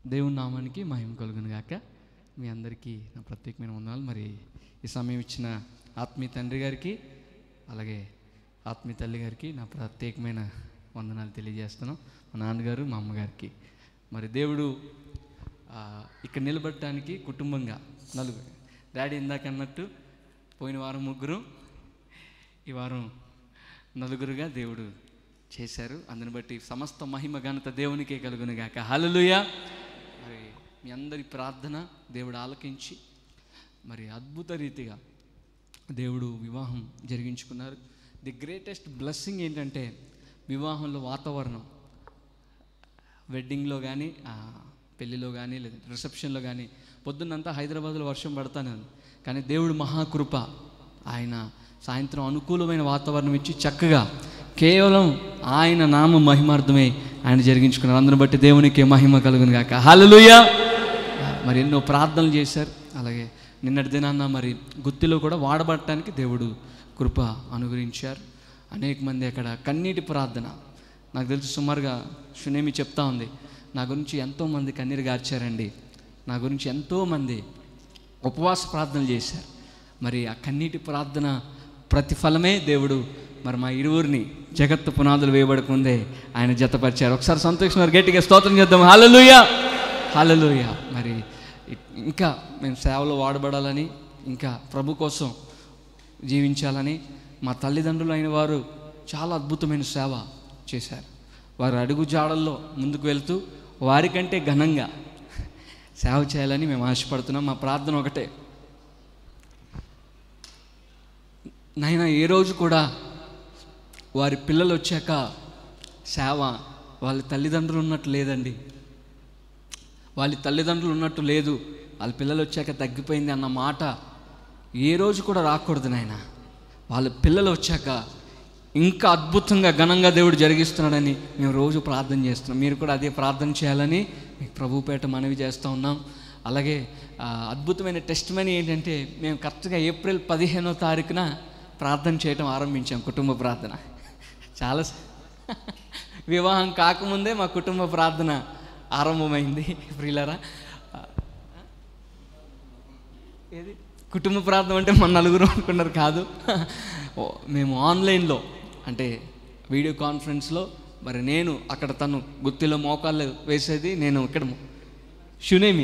దేవుని నామానికి మహిమ కలుగును గాక మీ అందరికీ నా ప్రత్యేకమైన వందనాలు మరి ఈ సమయం ఇచ్చిన ఆత్మీయ తండ్రి గారికి అలాగే ఆత్మీయ తల్లి గారికి నా ప్రత్యేకమైన వందనాలు తెలియజేస్తున్నాను మా నాన్నగారు మా అమ్మగారికి మరి దేవుడు ఆ, ఇక్కడ నిలబడటానికి కుటుంబంగా నలుగురు డాడీ ఇందాక అన్నట్టు పోయిన వారం ముగ్గురు ఈ వారం నలుగురుగా దేవుడు చేశారు అందుని బట్టి సమస్త మహిమ ఘనత దేవునికే కలుగును గాక హల్లెలూయా మరి మీ అందరి ప్రార్థన దేవుడు ఆలకించి మరి అద్భుత రీతిగా దేవుడు వివాహం జరిగించుకున్నారు ది గ్రేటెస్ట్ బ్లెస్సింగ్ ఏంటంటే వివాహంలో వాతావరణం వెడ్డింగ్లో కానీ పెళ్ళిలో కానీ లేదా రిసెప్షన్లో కానీ పొద్దున్నంతా హైదరాబాద్లో వర్షం పడతానే ఉంది కానీ దేవుడు మహాకృప ఆయన సాయంత్రం అనుకూలమైన వాతావరణం ఇచ్చి చక్కగా కేవలం ఆయన నామ మహిమార్థమే ఆయన జరిగించుకున్నారు అందరిని బట్టి దేవునికి మహిమ కలుగును గాక హల్లెలూయా మరి ఎన్నో ప్రార్థనలు చేశారు అలాగే నిన్నటి దినాన్న మరి గుత్తిలో కూడా వాడబడటానికి దేవుడు కృప అనుగ్రహించారు అనేక మంది అక్కడ కన్నీటి ప్రార్థన నాకు తెలిసి సుమారుగా షునేమి చెప్తా ఉంది నా గురించి ఎంతోమంది కన్నీరు గార్చారండి నా గురించి ఎంతోమంది ఉపవాస ప్రార్థనలు చేశారు మరి ఆ కన్నీటి ప్రార్థన ప్రతిఫలమే దేవుడు మరి మా ఇరువురిని జగత్తు పునాదులు వేయబడకముందే ఆయన జతపరిచారు ఒకసారి సంతోషం వారు గట్టిగా స్తోత్రం చేద్దాం హల్లెలూయా హల్లెలూయా మరి ఇ- ఇంకా మేము సేవలో వాడబడాలని ఇంకా ప్రభు కోసం జీవించాలని మా తల్లిదండ్రులు అయిన వారు చాలా అద్భుతమైన సేవ చేశారు వారు అడుగు జాడల్లో ముందుకు వెళ్తూ వారికంటే ఘనంగా సేవ చేయాలని మేము ఆశపడుతున్నాం మా ప్రార్థన ఒకటే నాయన ఏ రోజు కూడా వారి పిల్లలు వచ్చాక సేవ వాళ్ళ తల్లిదండ్రులు ఉన్నట్టు లేదండి వాళ్ళ తల్లిదండ్రులు ఉన్నట్టు లేదు వాళ్ళ పిల్లలు వచ్చాక తగ్గిపోయింది అన్న మాట ఏ రోజు కూడా రాకూడదు నాయన వాళ్ళ పిల్లలు వచ్చాక ఇంకా అద్భుతంగా ఘనంగా దేవుడు జరిగిస్తున్నాడని మేము రోజు ప్రార్థన చేస్తున్నాం మీరు కూడా అదే ప్రార్థన చేయాలని మీకు ప్రభుపేట మనవి చేస్తూ ఉన్నాం అలాగే ఆ, అద్భుతమైన టెస్ట్ మనీ ఏంటంటే మేము కరెక్ట్గా ఏప్రిల్ పదిహేనో తారీఖున ప్రార్థన చేయటం ఆరంభించాం కుటుంబ ప్రార్థన చాలా స- వివాహం కాకముందే మా కుటుంబ ప్రార్థన ఆరంభమైంది ప్రియులరా ఏది కుటుంబ ప్రార్థన అంటే మన నలుగురు అనుకున్నారు కాదు ఓ, మేము ఆన్లైన్లో అంటే వీడియో కాన్ఫరెన్స్లో మరి నేను అక్కడ తను గుత్తిలో మోకాళ్ళు వేసేది నేను ఇక్కడ షునేమి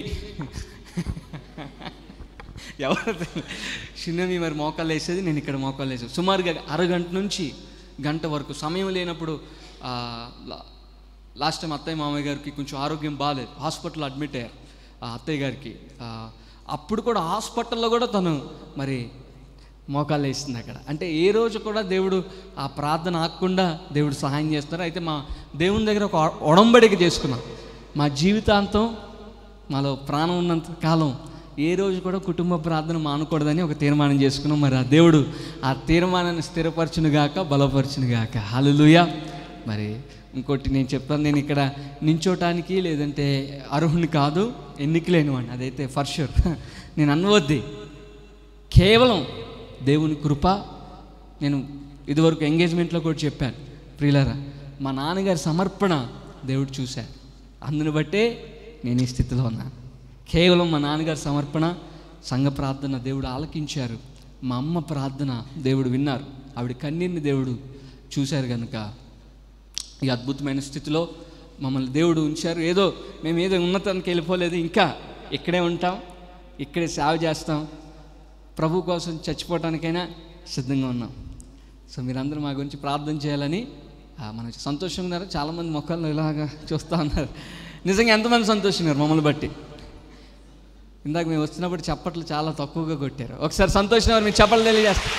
ఎవరు షునేమి మరి మోకాళ్ళు వేసేది నేను ఇక్కడ మోకాళ్ళు వేసేది సుమారుగా అరగంట నుంచి గంట వరకు సమయం లేనప్పుడు ఆ, లా- లాస్ట్ టైం అత్తయ్య మామయ్య గారికి కొంచెం ఆరోగ్యం బాగాలేదు హాస్పిటల్లో అడ్మిట్ అయ్యారు ఆ అత్తయ్య గారికి ఆ, అప్పుడు కూడా హాస్పిటల్లో కూడా తను మరి మోకాళ్ళు వేస్తుంది అక్కడ అంటే ఏ రోజు కూడా దేవుడు ఆ ప్రార్థన ఆగకుండా దేవుడు సహాయం చేస్తున్నారు అయితే మా దేవుని దగ్గర ఒక ఒడంబడిక చేసుకున్నాం మా జీవితాంతం మాలో ప్రాణం ఉన్నంత కాలం ఏ రోజు కూడా కుటుంబ ప్రార్థన మానకూడదని ఒక తీర్మానం చేసుకున్నాం మరి ఆ దేవుడు ఆ తీర్మానాన్ని స్థిరపరచునుగాక బలపరచునుగాక హల్లెలూయా మరి ఇంకోటి నేను చెప్తాను నేను ఇక్కడ నించోటానికి లేదంటే అర్హుని కాదు ఎన్నిక లేనివాడిని అదైతే ఫర్ షూర్ నేను అనవద్ది కేవలం దేవుని కృప నేను ఇదివరకు ఎంగేజ్మెంట్లో కూడా చెప్పాను ప్రియులరా మా నాన్నగారి సమర్పణ దేవుడు చూశాడు అందుని బట్టే నేను ఈ స్థితిలో ఉన్నాను కేవలం మా నాన్నగారి సమర్పణ సంఘ ప్రార్థన దేవుడు ఆలకించారు మా అమ్మ ప్రార్థన దేవుడు విన్నారు ఆవిడ కన్నీరిని దేవుడు చూశారు కనుక ఈ అద్భుతమైన స్థితిలో మమ్మల్ని దేవుడు ఉంచారు ఏదో మేము ఏదో ఉన్నతానికి వెళ్ళిపోలేదు ఇంకా ఇక్కడే ఉంటాం ఇక్కడే సేవ చేస్తాం ప్రభు కోసం చచ్చిపోవటానికైనా సిద్ధంగా ఉన్నాం సో మీరందరూ మా గురించి ప్రార్థన చేయాలని ఆ, మన సంతోషంగా ఉన్నారు చాలామంది మొక్కలు ఇలాగా చూస్తూ ఉన్నారు నిజంగా ఎంతమంది సంతోషంగా మమ్మల్ని బట్టి ఇందాక మేము వచ్చినప్పుడు చప్పట్లు చాలా తక్కువగా కొట్టారు ఒకసారి సంతోషం వారు మీకు చప్పట్లు తెలియజేస్తారు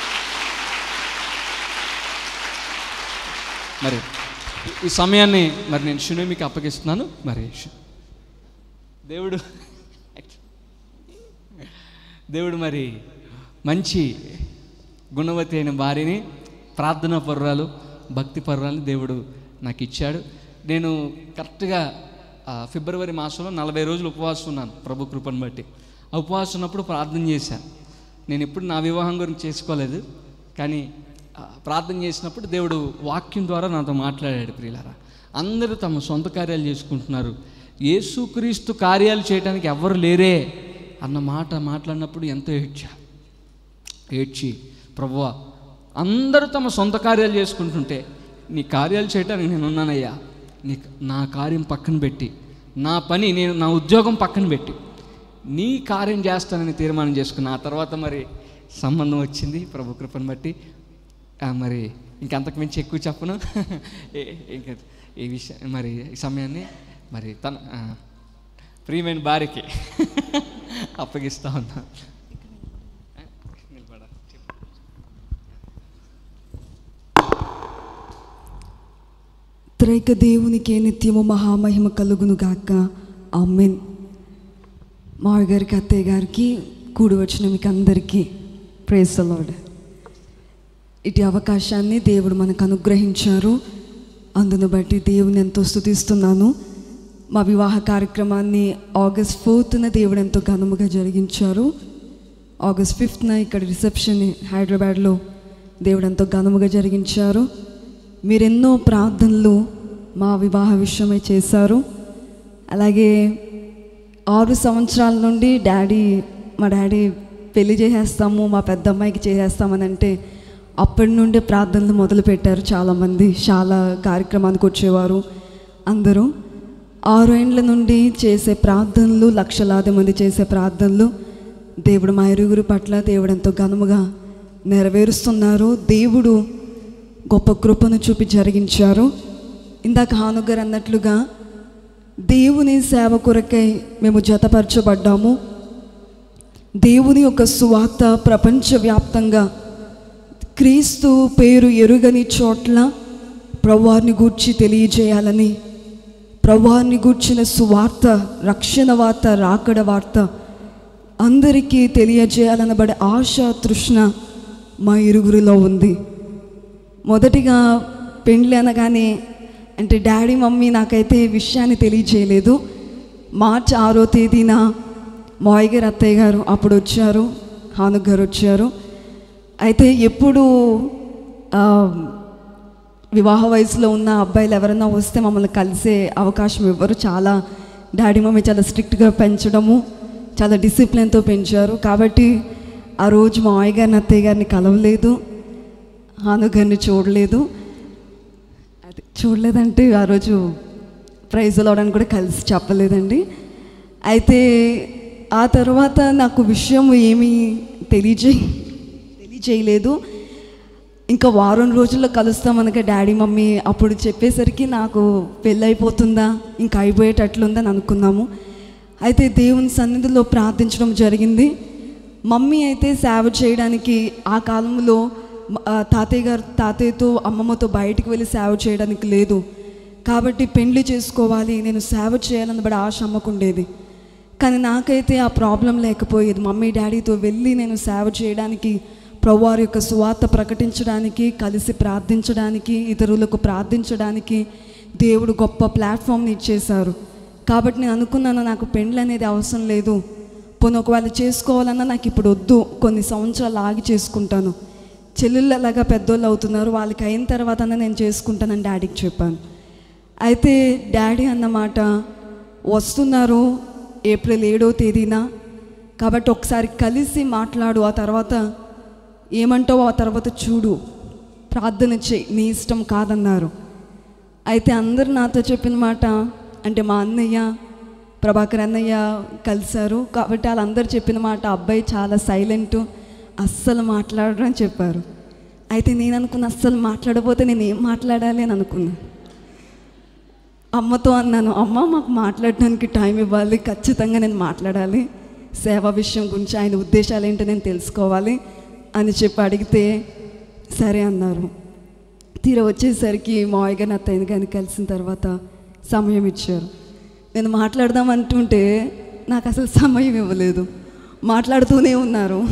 మరి ఈ- ఈ సమయాన్ని మరి నేను షునేమికి అప్పగిస్తున్నాను మరి షు- దేవుడు దేవుడు మరి మంచి గుణవతి అయిన భార్యని ప్రార్థనా పర్రాలు భక్తి పర్రాలు దేవుడు నాకు ఇచ్చాడు నేను కరెక్ట్గా ఆ, ఫిబ్రవరి మాసంలో నలభై రోజులు ఉపవాసం ఉన్నాను ప్రభు కృపను బట్టి ఆ ఉపవాసం ఉన్నప్పుడు ప్రార్థన చేశాను నేను ఎప్పుడు నా వివాహం గురించి చేసుకోలేదు కానీ ఆ, ప్రార్థన చేసినప్పుడు దేవుడు వాక్యం ద్వారా నాతో మాట్లాడాడు ప్రియులారా అందరూ తమ సొంత కార్యాలు చేసుకుంటున్నారు యేసుక్రీస్తు కార్యాలు చేయడానికి ఎవ్వరు లేరే అన్న మాట మాట్లాడినప్పుడు ఎంతో ఏడ్చా ఏడ్చి ప్రభువా అందరూ తమ సొంత కార్యాలు చేసుకుంటుంటే నీ కార్యాలు చేయడానికి నేను ఉన్నానయ్యా నీ నా కార్యం పక్కన పెట్టి నా పని నేను నా ఉద్యోగం పక్కన పెట్టి నీ కార్యం చేస్తానని తీర్మానం చేసుకున్న ఆ తర్వాత మరి సంబంధం వచ్చింది ప్రభు కృపను బట్టి ఆ, మరి ఇంకంతకు మించి ఎక్కువ చెప్పను ఏ- ఇంకా ఈ విషయం మరి ఈ సమయాన్ని మరి తన ఆ, ప్రియమైన భార్యకి అప్పగిస్తా ఉన్నా నిలబడా త్రైక దేవునికే నిత్యము మహామహిమ కలుగును గాక ఆమెన్ మావి గారికి అత్తయ్య గారికి కూడి వచ్చిన మీకు అందరికీ ప్రేస్ లార్డ్ ఇటు అవకాశాన్ని దేవుడు మనకు అనుగ్రహించారు అందును బట్టి దేవుని ఎంతో స్తుతిస్తున్నాను మా వివాహ కార్యక్రమాన్ని ఆగస్ట్ ఫోర్త్న దేవుడు ఎంతో ఘనముగా జరిగించారు ఆగస్ట్ ఫిఫ్త్న ఇక్కడ రిసెప్షన్ హైదరాబాద్లో దేవుడు ఎంతో ఘనముగా జరిగించారు మీరెన్నో ప్రార్థనలు మా వివాహ విషయమై చేశారు అలాగే ఆరు సంవత్సరాల నుండి డాడీ మా డాడీ పెళ్లి చేసేస్తాము మా పెద్ద అమ్మాయికి చేసేస్తామని అంటే అప్పటి నుండే ప్రార్థనలు మొదలుపెట్టారు చాలామంది చాలా కార్యక్రమానికి వచ్చేవారు అందరూ ఆరు ఏండ్ల నుండి చేసే ప్రార్థనలు లక్షలాది మంది చేసే ప్రార్థనలు దేవుడు మా ఇరుగురు పట్ల దేవుడు ఎంతో ఘనముగా నెరవేరుస్తున్నారు దేవుడు గొప్ప కృపను చూపి జరిగించారు ఇందాక హానుగారు అన్నట్లుగా దేవుని సేవ కొరకై మేము జతపరచబడ్డాము దేవుని యొక్క సువార్త ప్రపంచవ్యాప్తంగా క్రీస్తు పేరు ఎరుగని చోట్ల ప్రభువారిని గూర్చి తెలియజేయాలని ప్రభువారిని గూర్చిన సువార్త రక్షణ వార్త రాకడ వార్త అందరికీ తెలియజేయాలనబడే ఆశ తృష్ణ మా ఇరుగురిలో ఉంది మొదటిగా పెండ్లి అనగానే అంటే డాడీ మమ్మీ నాకైతే ఈ విషయాన్ని తెలియజేయలేదు మార్చి ఆరో తేదీన మాయ్ గారు అత్తయ్య గారు అప్పుడు వచ్చారు హానుక్ గారు వచ్చారు అయితే ఎప్పుడు ఆ, వివాహ వయసులో ఉన్న అబ్బాయిలు ఎవరైనా వస్తే మమ్మల్ని కలిసే అవకాశం ఇవ్వరు చాలా డాడీ మమ్మీ చాలా స్ట్రిక్ట్గా పెంచడము చాలా డిసిప్లిన్తో పెంచారు కాబట్టి ఆ రోజు మా మావయ్య గారిని అత్తయ్య గారిని కలవలేదు హాను గారిని చూడలేదు అది చూడలేదంటే ఆ రోజు ప్రైజ్ అవడానికి కూడా కలిసి చెప్పలేదండి అయితే ఆ తర్వాత నాకు విషయం ఏమీ తెలియజే తెలియజేయలేదు ఇంకా వారం రోజుల్లో కలుస్తామనగా డాడీ మమ్మీ అప్పుడు చెప్పేసరికి నాకు పెళ్ళైపోతుందా ఇంకా అయిపోయేటట్లుందని అనుకున్నాము అయితే దేవుని సన్నిధిలో ప్రార్థించడం జరిగింది మమ్మీ అయితే సేవ చేయడానికి ఆ కాలంలో మ- ఆ తాతయ్య గారు తాతయ్యతో అమ్మమ్మతో బయటికి వెళ్ళి సేవ చేయడానికి లేదు కాబట్టి పెళ్లి చేసుకోవాలి నేను సేవ చేయాలని బడి ఆశ అమ్మకుండేది కానీ నాకైతే ఆ ప్రాబ్లం లేకపోయేది మమ్మీ డాడీతో వెళ్ళి నేను సేవ చేయడానికి ప్రభువారి యొక్క సువార్త ప్రకటించడానికి కలిసి ప్రార్థించడానికి ఇతరులకు ప్రార్థించడానికి దేవుడు గొప్ప ప్లాట్ఫామ్ని ఇచ్చేశారు కాబట్టి నేను అనుకున్నాను నాకు పెండ్లు అనేది అవసరం లేదు పోనీ ఒకవేళ చేసుకోవాలన్నా నాకు ఇప్పుడు వద్దు కొన్ని సంవత్సరాలు ఆగి చేసుకుంటాను చెల్లెళ్ళు అలాగా పెద్దోళ్ళు అవుతున్నారు వాళ్ళకి అయిన తర్వాత నేను చేసుకుంటానని డాడీకి చెప్పాను అయితే డాడీ అన్నమాట వస్తున్నారు ఏప్రిల్ ఏడో తేదీన కాబట్టి ఒకసారి కలిసి మాట్లాడు ఆ తర్వాత ఏమంటావో ఆ తర్వాత చూడు ప్రార్థన చేయి నీ ఇష్టం కాదన్నారు అయితే అందరు నాతో చెప్పిన మాట అంటే మా అన్నయ్య ప్రభాకర్ అన్నయ్య కలిశారు కాబట్టి వాళ్ళందరూ చెప్పిన మాట అబ్బాయి చాలా సైలెంట్ అస్సలు మాట్లాడరు అని చెప్పారు అయితే నేను అనుకున్న అస్సలు మాట్లాడకపోతే నేను ఏం మాట్లాడాలి అని అనుకున్నా అమ్మతో అన్నాను అమ్మ మాకు మాట్లాడడానికి టైం ఇవ్వాలి ఖచ్చితంగా నేను మాట్లాడాలి సేవ విషయం గురించి ఆయన ఉద్దేశాలు ఏంటో నేను తెలుసుకోవాలి అని చెప్పి అడిగితే సరే అన్నారు తీర వచ్చేసరికి మావయ్య గారిని అత్తయ్య గారిని కలిసిన తర్వాత సమయం ఇచ్చారు నేను మాట్లాడదాం అంటుంటే నాకు అసలు సమయం ఇవ్వలేదు మాట్లాడుతూనే ఉన్నారు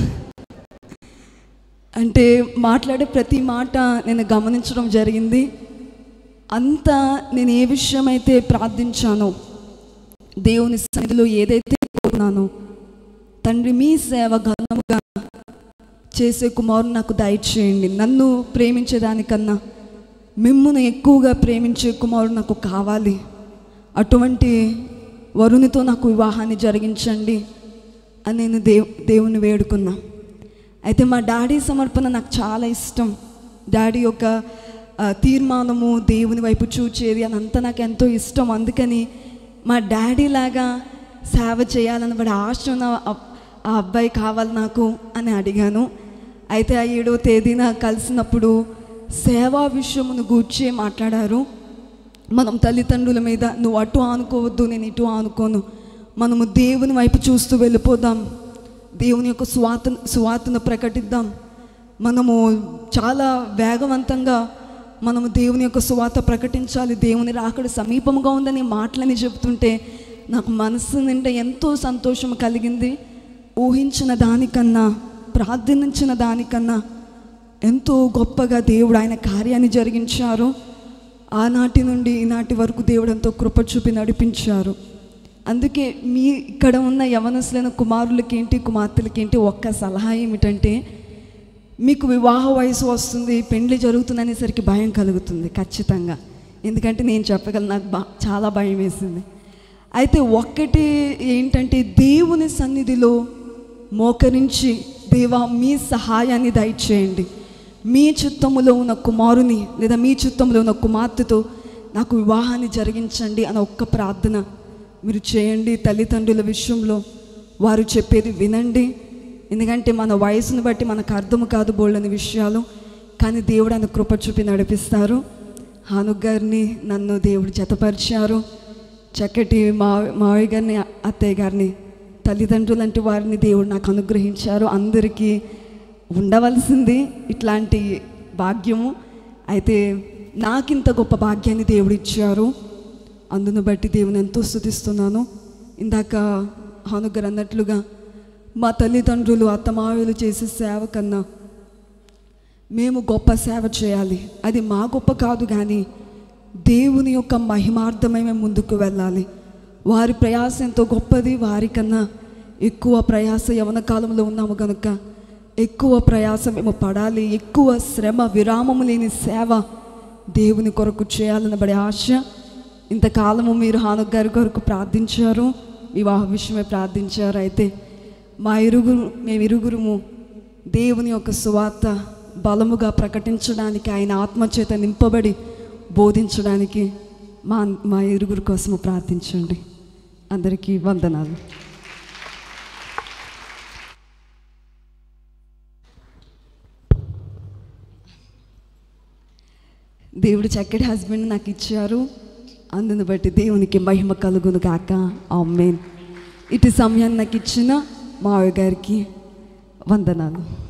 అంటే మాట్లాడే ప్రతి మాట నేను గమనించడం జరిగింది అంతా నేను ఏ విషయం అయితే ప్రార్థించానో దేవుని సన్నిధిలో ఏదైతే కోరుకున్నానో తండ్రి మీ సేవ ఘనముగా చేసే కుమారుని నాకు దయచేయండి నన్ను ప్రేమించేదానికన్నా మిమ్మును ఎక్కువగా ప్రేమించే కుమారుడు నాకు కావాలి అటువంటి వరునితో నాకు వివాహాన్ని జరిగించండి అని నేను దేవ్ దేవుని వేడుకున్నా అయితే మా డాడీ సమర్పణ నాకు చాలా ఇష్టం డాడీ యొక్క ఆ, తీర్మానము దేవుని వైపు చూచేది అదంతా నాకు ఎంతో ఇష్టం అందుకని మా డాడీ లాగా సేవ చేయాలని బడి ఆశ ఉన్న ఆ- ఆ అబ్బాయి కావాలి నాకు అని అడిగాను అయితే ఆ ఏడవ తేదీన కలిసినప్పుడు సేవా విషయమును గూర్చి మాట్లాడారు మనం తల్లిదండ్రుల మీద నువ్వు అటు ఆనుకోవద్దు నేను ఇటు ఆనుకోను మనము దేవుని వైపు చూస్తూ వెళ్ళిపోదాం దేవుని యొక్క స్వాత స్వాతను ప్రకటిద్దాం మనము చాలా వేగవంతంగా మనము దేవుని యొక్క సువాత ప్రకటించాలి దేవుని రాకడ సమీపంగా ఉందని మాటలని చెప్తుంటే నాకు మనసు నిండా ఎంతో సంతోషం కలిగింది ఊహించిన దానికన్నా ప్రార్థించిన దానికన్నా ఎంతో గొప్పగా దేవుడు ఆయన కార్యాన్ని జరిగించారు ఆనాటి నుండి ఈనాటి వరకు దేవుడు ఎంతో కృప చూపి నడిపించారు అందుకే మీ ఇక్కడ ఉన్న యవనస్తులైన కుమారులకి ఏంటి కుమార్తెలకి ఏంటి ఒక్క సలహా ఏమిటంటే మీకు వివాహ వయసు వస్తుంది పెండ్లి జరుగుతుంది అనేసరికి భయం కలుగుతుంది ఖచ్చితంగా ఎందుకంటే నేను చెప్పగలను నాకు బా చాలా భయం వేసింది అయితే ఒక్కటి ఏంటంటే దేవుని సన్నిధిలో మోకరించి దేవా మీ సహాయాన్ని దయచేయండి మీ చిత్తములో ఉన్న కుమారుని లేదా మీ చిత్తంలో ఉన్న కుమార్తెతో నాకు వివాహాన్ని జరిగించండి అన్న ఒక్క ప్రార్థన మీరు చేయండి తల్లిదండ్రుల విషయంలో వారు చెప్పేది వినండి ఎందుకంటే మన వయసును బట్టి మనకు అర్థం కాదు బోళ్ళని విషయాలు కానీ దేవుడు ఆయన కృప చూపి నడిపిస్తారు హానుక్ గారిని నన్ను దేవుడు జతపరిచారు చక్కటి మా మావయ్య గారిని అత్తయ్య గారిని తల్లిదండ్రులు లాంటి వారిని దేవుడు నాకు అనుగ్రహించారు అందరికీ ఉండవలసింది ఇట్లాంటి భాగ్యము అయితే నాకింత గొప్ప భాగ్యాన్ని దేవుడు ఇచ్చారు అందును బట్టి దేవుని ఎంతో స్థుతిస్తున్నాను ఇందాక హానుగర్ అన్నట్లుగా మా తల్లిదండ్రులు అత్తమావులు చేసే సేవ కన్నా మేము గొప్ప సేవ చేయాలి అది మా గొప్ప కాదు కానీ దేవుని యొక్క మహిమార్థమై మేము ముందుకు వెళ్ళాలి వారి ప్రయాస ఎంతో గొప్పది వారికన్నా ఎక్కువ ప్రయాస యవన కాలంలో ఉన్నాము కనుక ఎక్కువ ప్రయాస మేము పడాలి ఎక్కువ శ్రమ విరామము లేని సేవ దేవుని కొరకు చేయాలనబడే ఆశ ఇంతకాలము మీరు హానుక్ గారి కొరకు ప్రార్థించారు వివాహ విషయమే ప్రార్థించారు అయితే మా ఇరుగురు మేము ఇరుగురుము దేవుని యొక్క సువార్త బలముగా ప్రకటించడానికి ఆయన ఆత్మచేత నింపబడి బోధించడానికి మా మా ఇరుగురు కోసము ప్రార్థించండి అందరికీ వందనాలు దేవుడు చక్కటి హస్బెండ్ నాకు ఇచ్చారు అందును బట్టి దేవునికి మహిమ కలుగును గాక ఆమెన్ ఇటు సమయాన్ని నాకు ఇచ్చిన మావయ్య గారికి వందనాలు